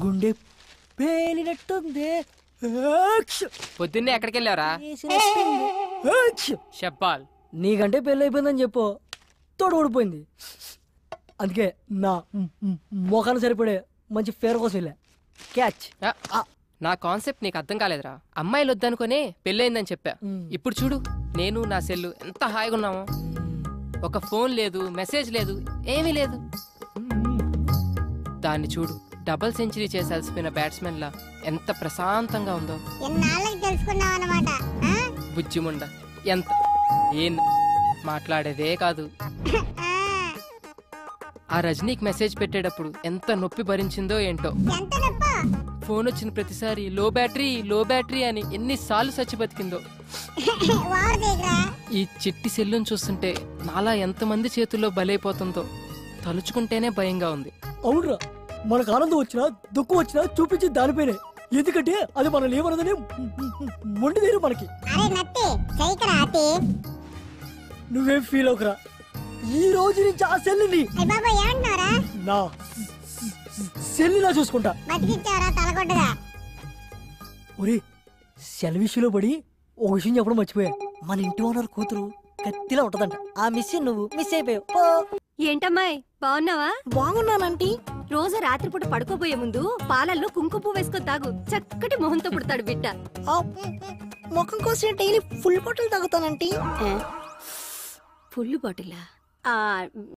గుండె పేలినట్టుంది ఏక్ష్! పొద్దున్నే ఎక్కడికి వెళ్ళావరా వేసినట్టుంది. ఏక్ష్! షబ్బాల్ నీకంటే పెళ్ళి అయిపోయిందని చెప్పు తోడు ఊడిపోయింది అందుకే నా మొఖాన్ని సరిపడే మంచి ఫేర్ కోసం వెళ్ళా క్యాచ్ ఆ, నా కాన్సెప్ట్ నీకు అర్థం కాలేదురా అమ్మాయిలు వద్దనుకునే పెళ్ళయిందని చెప్పా మ్. ఇప్పుడు చూడు నేను నా సెల్లు ఎంత హాయిగా ఉన్నామో ఒక ఫోన్ లేదు మెసేజ్ లేదు ఏమీ లేదు దాన్ని చూడు డబుల్ సెంచరీ చేసి అలసిపోయిన బ్యాట్స్మెన్ లా ఎంత ప్రశాంతంగా ఉందో ఎన్నాళ్ళకి తెలుసుకున్నావు అనమాట బుజ్జిముండ ఎంత ఏం మాట్లాడేదే కాదు ఆ రజనీకి మెసేజ్ పెట్టేటప్పుడు ఎంత నొప్పి భరించిందో ఏంటో ఎంత నొప్ప ఫోన్ వచ్చిన ప్రతిసారి లో బ్యాటరీ లో బ్యాటరీ అని ఎన్నిసార్లు చచ్చి బతికిందో వాడు దగ్గర ఈ చిట్టి సెల్లును చూస్తుంటే నాలా ఎంతమంది చేతుల్లో బలైపోతుందో తలుచుకుంటేనే భయంగా ఉంది అవునరా మనకు ఆనందం వచ్చినా దుఃఖం వచ్చినా చూపించి దానిపైనే ఎందుకంటే అది మన లేవనదని మొండిదేరు మనకి అరే నత్తి చైకరా అతి నువ్వేం ఫీల్ అవుకురా ఈ రోజు నుంచి ఆ సెల్లుని అయ్య బాబా ఏమంటున్నారా నా సెల్లులా చూసుకుంటా బతికిచ్చారా తలకొట్టుగా ఒరే సెల్ విషయంలో పడి ఒక విషయం చెప్పడం మర్చిపోయా మన ఇంటి ఓనర్ కూతురు కత్తిలా ఉంటదంట ఆ మిస్ నువ్వు మిస్ అయిపోయావు ఓ, ఏంటమ్మాయి బాగున్నావా బాగున్నానంటీ రోజు రాత్రిపూట పడుకోబోయే ముందు పాలల్లో కుంకుమ పువ్వు వేసుకొని తాగు చక్కటి మొహంతో పుడతాడు బిడ్డ ఆ, ముఖం కోసం డైలీ ఫుల్ బాటిల్ తాగుతానంటీ ఫుల్ బాటిలా ఆ